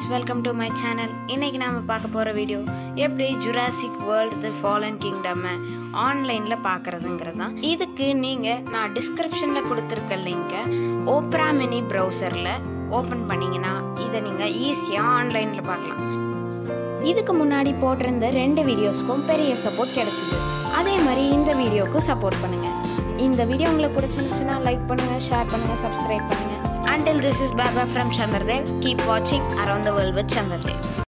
guys welcome to my channel இன்னைக்கு நாம பார்க்க போகிற வீடியோ எப்படி ஜுராசிக் வேர்ல்டு தி ஃபாலன் கிங்டம்மை ஆன்லைனில் பார்க்குறதுங்கிறது தான் இதுக்கு நீங்கள் நான் டிஸ்கிரிப்ஷனில் கொடுத்துருக்க லிங்கை ஓப்ரா மினி ப்ரௌசரில் ஓப்பன் பண்ணிங்கன்னா இதை நீங்கள் ஈஸியாக ஆன்லைனில் பார்க்கலாம் இதுக்கு முன்னாடி போட்டிருந்த ரெண்டு வீடியோஸ்க்கும் பெரிய சப்போர்ட் கிடைச்சிது அதே மாதிரி இந்த வீடியோக்கும் சப்போர்ட் பண்ணுங்கள் இந்த வீடியோ உங்களுக்கு பிடிச்சிருந்துச்சுன்னா லைக் பண்ணுங்கள் ஷேர் பண்ணுங்கள் சப்ஸ்கிரைப் பண்ணுங்கள் until this is baba from chandradev keep watching around the world with chandradev